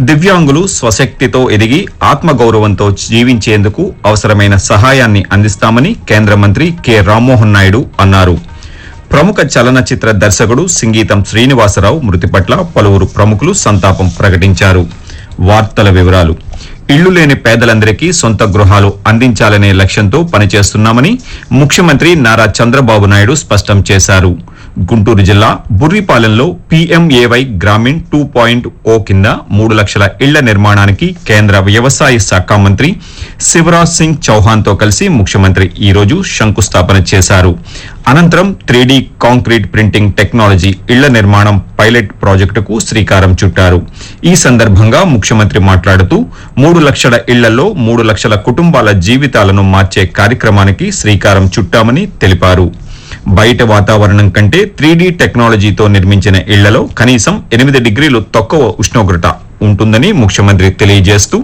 దివ్యాంగులు స్వశక్తితో ఎదిగి ఆత్మగౌరవంతో జీవించేందుకు అవసరమైన సహాయాన్ని అందిస్తామని కేంద్ర మంత్రి కె రామ్మోహన్ నాయుడు అన్నారు ప్రముఖ చలనచిత్ర దర్శకుడు సింగీతం శ్రీనివాసరావు మృతి పట్ల పలువురు ప్రముఖులు సంతాపం ప్రకటించారు వార్తల వివరాలు ఇళ్లు లేని పేదలందరికీ సొంత గృహాలు అందించాలనే లక్ష్యంతో పనిచేస్తున్నామని ముఖ్యమంత్రి నారా చంద్రబాబు నాయుడు స్పష్టం చేశారు గుంటూరు జిల్లా బుర్రిపాలెంలో PMAY Gramin two point O కింద మూడు లక్షల ఇళ్ల నిర్మాణానికి కేంద్ర వ్యవసాయ శాఖ మంత్రి శివరాజ్ సింగ్ చౌహాన్ తో కలిసి ముఖ్యమంత్రి ఈ రోజు శంకుస్థాపన చేశారు అనంతరం త్రీడీ కాంక్రీట్ ప్రింటింగ్ టెక్నాలజీ ఇళ్ల నిర్మాణం పైలట్ ప్రాజెక్టుకు శ్రీకారం చుట్టారు ఈ సందర్భంగా ముఖ్యమంత్రి మాట్లాడుతూ మూడు లక్షల ఇళ్లలో మూడు లక్షల కుటుంబాల జీవితాలను మార్చే కార్యక్రమానికి శ్రీకారం చుట్టామని తెలిపారు బయట వాతావరణం కంటే త్రీ టెక్నాలజీతో నిర్మించిన ఇళ్లలో కనీసం ఎనిమిది డిగ్రీలు తక్కువ ఉష్ణోగ్రత ఉంటుందని ముఖ్యమంత్రి తెలియజేస్తూ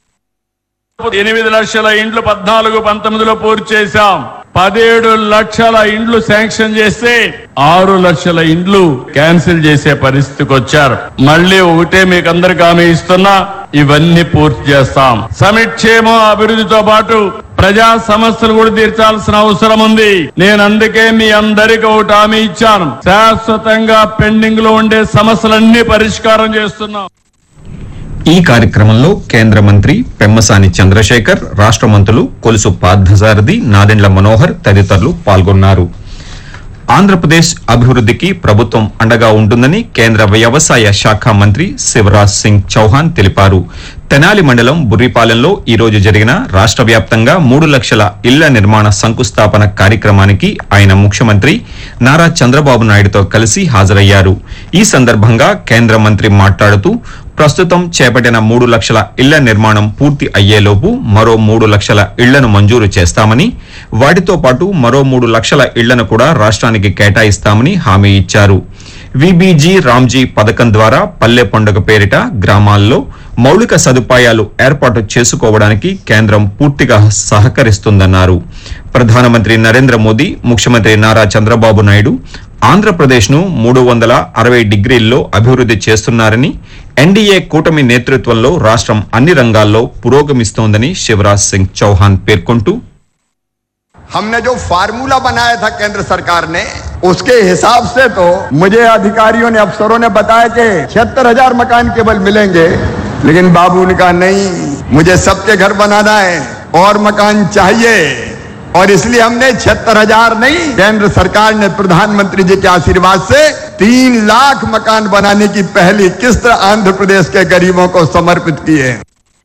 ఎనిమిది లక్షల ఇండ్లు పద్నాలుగు పంతొమ్మిదిలో పూర్తి చేశాం పదిహేడు లక్షల ఇండ్లు శాంక్షన్ చేస్తే ఆరు లక్షల ఇండ్లు క్యాన్సిల్ చేసే పరిస్థితికి వచ్చారు మళ్ళీ ఒకటే మీకు అందరికి హామీ ఇస్తున్నా ఇవన్నీ పూర్తి చేస్తాం సమిక్షేమం అభివృద్ధితో పాటు ప్రజా సమస్యలు కూడా తీర్చాల్సిన అవసరం ఉంది నేను అందుకే మీ అందరికి ఒకటి హామీ ఇచ్చాను శాశ్వతంగా పెండింగ్ లో ఉండే సమస్యలన్నీ పరిష్కారం చేస్తున్నాం ఈ కార్యక్రమంలో కేంద్ర మంత్రి పెమ్మసాని చంద్రశేఖర్ రాష్ట్ర మంత్రులు కొలుసు పార్థసారథి నాదెండ్ల మనోహర్ తదితరులు పాల్గొన్నారు ఆంధ్రప్రదేశ్ అభివృద్ధికి ప్రభుత్వం అండగా ఉంటుందని కేంద్ర వ్యవసాయ శాఖ మంత్రి శివరాజ్ సింగ్ చౌహాన్ తెలిపారు తెనాలి మండలం బుర్రిపాలెంలో ఈ రోజు జరిగిన రాష్ట్ర వ్యాప్తంగా మూడు లక్షల ఇళ్ల నిర్మాణ శంకుస్థాపన కార్యక్రమానికి ఆయన ముఖ్యమంత్రి నారా చంద్రబాబు నాయుడుతో కలిసి హాజరయ్యారు ఈ సందర్భంగా కేంద్ర మంత్రి మాట్లాడుతూ ప్రస్తుతం చేపట్టిన మూడు లక్షల ఇళ్ల నిర్మాణం పూర్తి అయ్యేలోపు మరో మూడు లక్షల ఇళ్లను మంజూరు చేస్తామని వాటితో పాటు మరో మూడు లక్షల ఇళ్లను కూడా రాష్ట్రానికి కేటాయిస్తామని హామీ ఇచ్చారు విబీజీ రామ్జీ పథకం ద్వారా పల్లె పండుగ పేరిట గ్రామాల్లో మౌలిక సదుపాయాలు ఏర్పాటు చేసుకోవడానికి కేంద్రం పూర్తిగా సహకరిస్తుందన్నారు ప్రధానమంత్రి నరేంద్ర మోదీ ముఖ్యమంత్రి నారా చంద్రబాబు నాయుడు ఆంధ్రప్రదేశ్ ను మూడు వందల అరవై డిగ్రీల్లో అభివృద్ధి చేస్తున్నారని ఎన్డీఏ కూటమి నేతృత్వంలో రాష్ట్రం అన్ని రంగాల్లో పురోగమిస్తోందని శివరాజ్ సింగ్ చౌహాన్ పేర్కొంటూ हमने जो फार्मूला बनाया था केंद्र सरकार ने उसके हिसाब से तो मुझे अधिकारियों ने अफसरों ने बताया कि छिहत्तर हजार मकान केवल मिलेंगे लेकिन बाबू ने कहा नहीं मुझे सबके घर बनाना है और मकान चाहिए और इसलिए हमने छिहत्तर हजार नहीं केंद्र सरकार ने प्रधानमंत्री जी के आशीर्वाद से तीन लाख मकान बनाने की पहली किस्त आंध्र प्रदेश के गरीबों को समर्पित की है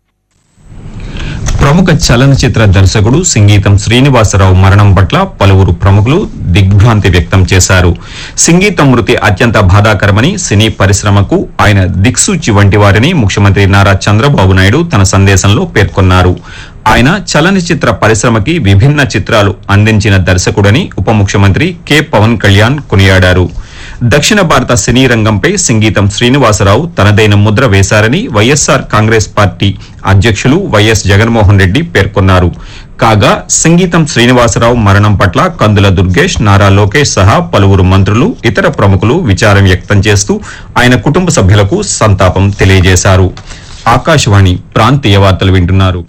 ప్రముఖ చలనచిత్ర దర్శకుడు సంగీతం శ్రీనివాసరావు మరణం పట్ల పలువురు ప్రముఖులు దిగ్భ్రాంతి వ్యక్తం చేశారు సంగీతం మృతి అత్యంత బాధాకరమని సినీ పరిశ్రమకు ఆయన దిక్సూచి వంటి వారిని ముఖ్యమంత్రి నారా చంద్రబాబు నాయుడు తన సందేశంలో పేర్కొన్నారు ఆయన చలనచిత్ర పరిశ్రమకి విభిన్న చిత్రాలు అందించిన దర్శకుడని ఉప ముఖ్యమంత్రి కె పవన్ కళ్యాణ్ కొనియాడారు దక్షిణ భారత సినీ రంగంపై సంగీతం శ్రీనివాసరావు తనదైన ముద్ర వేశారని వైఎస్ఆర్ కాంగ్రెస్ పార్టీ అధ్యక్షులు వైఎస్ జగన్మోహన్ రెడ్డి పేర్కొన్నారు కాగా సంగీతం శ్రీనివాసరావు మరణం పట్ల కందుల దుర్గేష్ నారా లోకేష్ సహా పలువురు మంత్రులు ఇతర ప్రముఖులు విచారం వ్యక్తం చేస్తూ ఆయన కుటుంబ సభ్యులకు సంతాపం తెలియజేశారు ఆకాశవాణి ప్రాంతీయ వార్తలు వింటున్నారు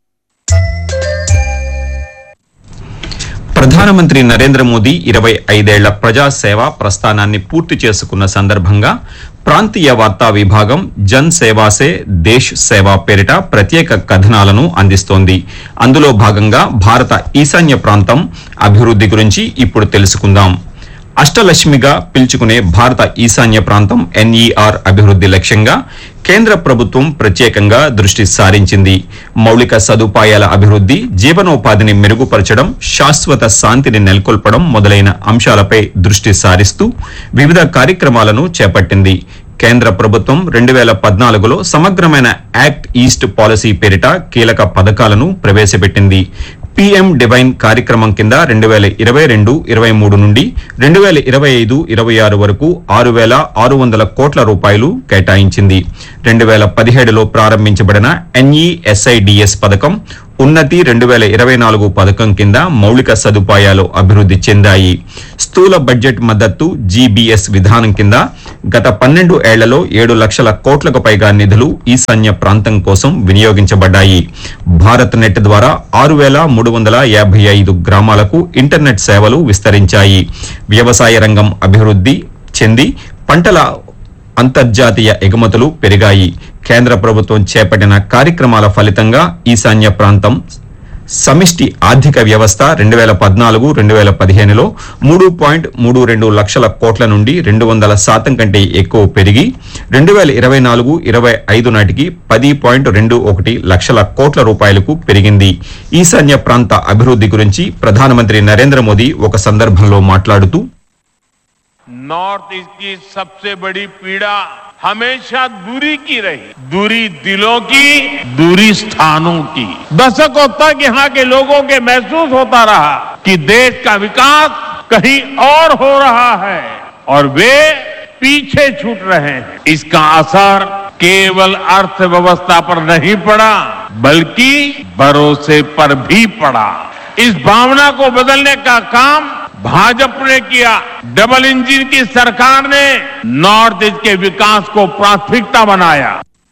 ప్రధానమంత్రి నరేంద్ర మోదీ ఇరవై ఐదేళ్ల ప్రజాసేవ ప్రస్థానాన్ని పూర్తి చేసుకున్న సందర్భంగా ప్రాంతీయ వార్తా విభాగం జన్ సేవాసే దేశ్ సేవా పేరిట ప్రత్యేక కథనాలను అందిస్తోంది అందులో భాగంగా భారత ఈశాన్య ప్రాంతం అభివృద్ధి గురించి ఇప్పుడు తెలుసుకుందాం అష్టలక్ష్మిగా పిలుచుకునే భారత ఈశాన్య ప్రాంతం ఎన్ఈఆర్ అభివృద్ధి లక్ష్యంగా కేంద్ర ప్రభుత్వం ప్రత్యేకంగా దృష్టి సారించింది మౌలిక సదుపాయాల అభివృద్ధి జీవనోపాధిని మెరుగుపరచడం శాశ్వత శాంతిని నెలకొల్పడం మొదలైన అంశాలపై దృష్టి సారిస్తూ వివిధ కార్యక్రమాలను చేపట్టింది కేంద్ర ప్రభుత్వం రెండు వేల పద్నాలుగులో సమగ్రమైన యాక్ట్ ఈస్ట్ పాలసీ పేరిట కీలక పథకాలను ప్రవేశపెట్టింది పీఎం డివైన్ కార్యక్రమం కింద రెండు వేల ఇరవై రెండు ఇరవై మూడు నుండి రెండు వేల ఇరవై ఐదు ఇరవై ఆరు వరకు ఆరు వేల ఆరు వందల కోట్ల రూపాయలు కేటాయించింది రెండు వేల పదిహేడులో ప్రారంభించబడిన ఎన్ఈఎస్ఐడిఎస్ పథకం ఉన్నతి రెండు వేల ఇరవై నాలుగు పథకం కింద మౌలిక సదుపాయాలు అభివృద్ది చెందాయి స్థూల బడ్జెట్ మద్దతు జీబీఎస్ విధానం కింద గత పన్నెండు ఏళ్లలో ఏడు లక్షల కోట్లకు పైగా నిధులు ఈశాన్య ప్రాంతం కోసం వినియోగించబడ్డాయి భారత్ నెట్ ద్వారా ఆరు వేల మూడు వందల యాభై ఐదు గ్రామాలకు ఇంటర్నెట్ సేవలు విస్తరించాయి వ్యవసాయ రంగం అభివృద్ది చెంది పంటల అంతర్జాతీయ ఎగుమతులు పెరిగాయి కేంద్ర ప్రభుత్వం చేపట్టిన కార్యక్రమాల ఫలితంగా ఈశాన్య ప్రాంతం సమిష్టి ఆర్థిక వ్యవస్థ రెండు వేల పద్నాలుగు రెండు వేల పదిహేనులో మూడు పాయింట్ మూడు రెండు లక్షల కోట్ల నుండి రెండు వందల శాతం కంటే ఎక్కువ పెరిగి రెండు వేల ఇరవై నాలుగు ఇరవై ఐదు నాటికి పది పాయింట్ రెండు ఒకటి లక్షల కోట్ల రూపాయలకు పెరిగింది ఈశాన్య ప్రాంత అభివృద్ది గురించి ప్రధానమంత్రి నరేంద్ర మోదీ ఒక సందర్భంలో మాట్లాడుతూ नॉर्थ ईस्ट की सबसे बड़ी पीड़ा हमेशा दूरी की रही दूरी दिलों की दूरी स्थानों की दशकों तक यहाँ के लोगों के महसूस होता रहा कि देश का विकास कहीं और हो रहा है और वे पीछे छूट रहे हैं इसका असर केवल अर्थव्यवस्था पर नहीं पड़ा बल्कि भरोसे पर भी पड़ा इस भावना को बदलने का काम भाजपा ने किया डबल इंजन की सरकार ने नॉर्थ ईस्ट के विकास को प्राथमिकता बनाया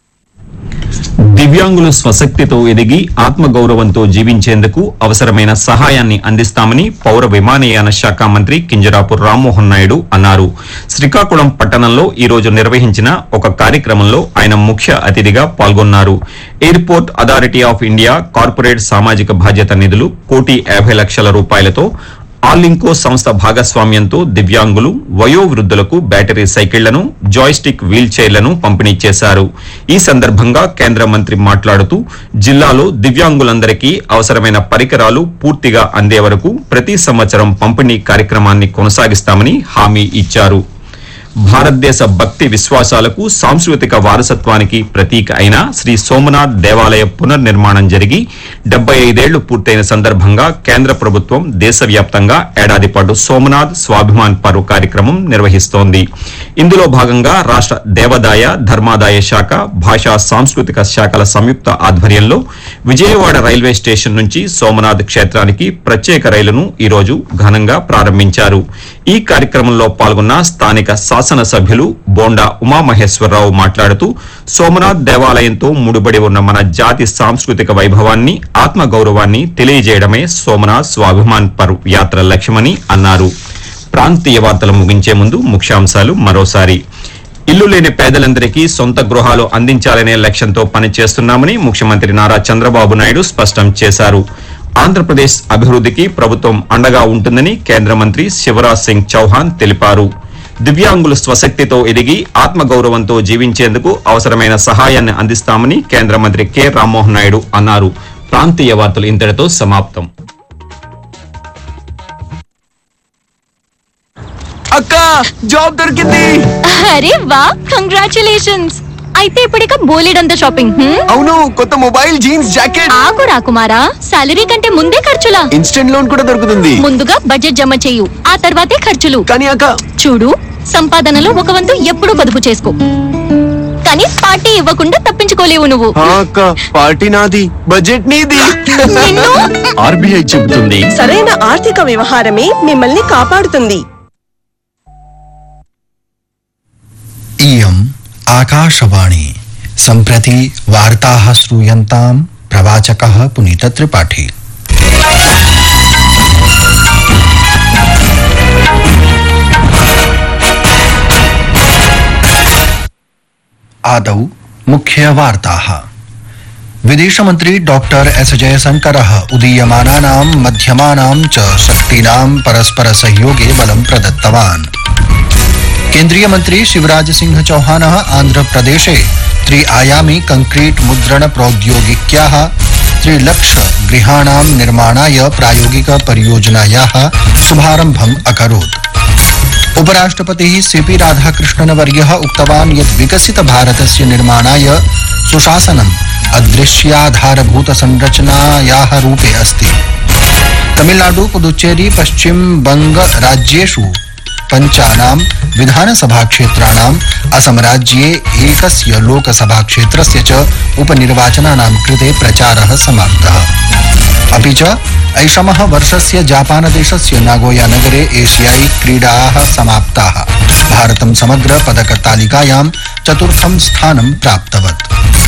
దివ్యాంగులు స్వశక్తితో ఎదిగి ఆత్మగౌరవంతో జీవించేందుకు అవసరమైన సహాయాన్ని అందిస్తామని పౌర విమానయాన శాఖ మంత్రి కింజరాపు రామ్మోహన్ నాయుడు అన్నారు శ్రీకాకుళం పట్టణంలో ఈ రోజు నిర్వహించిన ఒక కార్యక్రమంలో ఆయన ముఖ్య అతిథిగా పాల్గొన్నారు Airport Authority of India corporate సామాజిక బాధ్యత నిధులు కోటి యాభై లక్షల రూపాయలతో ఆలింకో సంస్థ భాగస్వామ్యంతో దివ్యాంగులు వయోవృద్ధులకు బ్యాటరీ సైకిళ్లను జాయ్స్టిక్ వీల్ చైర్లను పంపిణీ చేశారు ఈ సందర్భంగా కేంద్ర మంత్రి మాట్లాడుతూ జిల్లాలో దివ్యాంగులందరికీ అవసరమైన పరికరాలు పూర్తిగా అందే వరకు ప్రతి సంవత్సరం పంపిణీ కార్యక్రమాన్ని కొనసాగిస్తామని హామీ ఇచ్చారు భారతదేశ భక్తి విశ్వాసాలకు సాంస్కృతిక వారసత్వానికి ప్రతీక అయిన శ్రీ సోమనాథ్ దేవాలయ పునర్నిర్మాణం జరిగి డెబ్బై ఐదేళ్లు పూర్తయిన సందర్భంగా కేంద్ర ప్రభుత్వం దేశవ్యాప్తంగా ఏడాది పాటు సోమనాథ్ స్వాభిమాన్ పర్వ్ కార్యక్రమం నిర్వహిస్తోంది ఇందులో భాగంగా రాష్ట్ర దేవాదాయ ధర్మాదాయ శాఖ భాషా సాంస్కృతిక శాఖల సంయుక్త ఆధ్వర్యంలో విజయవాడ రైల్వే స్టేషన్ నుంచి సోమనాథ్ క్షేత్రానికి ప్రత్యేక రైలును ఈ రోజు ఘనంగా ప్రారంభించారు ఈ కార్యక్రమంలో పాల్గొన్న స్థానిక శాసనసభ్యులు బోండా ఉమామహేశ్వరరావు మాట్లాడుతూ సోమనాథ్ దేవాలయంతో ముడిపడి ఉన్న మన జాతి సాంస్కృతిక వైభవాన్ని ఆత్మగౌరవాన్ని తెలియజేయడమే సోమనాథ్ స్వాభిమాన్ పర్వ్ యాత్ర లక్ష్యమని అన్నారు ప్రాంతీయ వార్తలు ముగించే ముందు ముఖ్యాంశాలు మరోసారి ఇల్లు లేని పేదలందరికీ సొంత గృహాలు అందించాలనే లక్ష్యంతో పనిచేస్తున్నామని ముఖ్యమంత్రి నారా చంద్రబాబు నాయుడు స్పష్టం చేశారు ఆంధ్రప్రదేశ్ అభివృద్ధికి ప్రభుత్వం అండగా ఉంటుందని కేంద్ర మంత్రి శివరాజ్ సింగ్ చౌహాన్ తెలిపారు దివ్యాంగులు స్వశక్తితో ఎదిగి ఆత్మగౌరవంతో జీవించేందుకు అవసరమైన సహాయాన్ని అందిస్తామని కేంద్ర మంత్రి కె రామ్మోహన్ నాయుడు అన్నారు ప్రాంతీయ వార్తలు ఇంతటితో సమాప్తం అక్క జాబ్ దొరికింది అరే వా కంగ్రాచులేషన్స్ అయితే ఇప్పుడిక బోలెడంత షాపింగ్ హ్మ్? అవును కొత్త మొబైల్ జీన్స్ జాకెట్ ఆగు రాకుమారా సాలరీ కంటే ముందే ఖర్చులా ఇన్స్టెంట్ లోన్ కూడా దొరుకుతుంది ముందుగా బడ్జెట్ జమ చేయు ఆ తర్వాతే ఖర్చులు కానీ అక్క చూడు సంపాదనలో ఒక వంతు ఎప్పుడూ పొదుపు చేసుకో కానీ పార్టీ ఇవ్వకుండా తప్పించుకోలేవు నువ్వు ఆ అక్క పార్టీ నాది బడ్జెట్ నీది నిన్ను ఆర్బీఐ చెబుతుంది సరైన ఆర్థిక వ్యవహారమే మిమ్మల్ని కాపాడుతుంది इयम् आकाशवाणी सम्प्रति वार्ताः श्रूयन्ताम् प्रवाचकः पुनीतत्रिपाठी आदौ मुख्यवार्ताः विदेशमन्त्री डॉक्टर एस जयशङ्करः उदीयमानानां मध्यमानां च शक्तीनां परस्परसहयोगे बलं प्रदत्तवान् केन्द्रीय मंत्री शिवराज सिंह चौहान आंध्र प्रदेशे त्रिआयामी कंक्रीट मुद्रण प्रौद्योगिक्या त्रिलक्ष गृहाणां निर्माणाय प्रायोगिक परियोजनाया शुभारम्भम् अकरोत् उपराष्ट्रपतिः सीपी राधाकृष्णन वर्यः उक्तवान् यत् विकसित भारतस्य निर्माणाय सुशासनम् अदृश्याधारभूत संरचनायाः रूपे अस्ति तमिलनाडु पुदुच्चेरी पश्चिम बंग राज्येषु पञ्चानां विधानसभाक्षेत्राणाम् असम राज्ये एकस्य लोकसभाक्षेत्रस्य च उपनिर्वाचनानां कृते प्रचारः समाप्तः अपि च ऐषमः वर्षस्य जापानदेशस्य नागोया नगरे एशियाई क्रीडाः समाप्ताः भारतं समग्र पदकतालिकायां चतुर्थं स्थानं प्राप्तवत्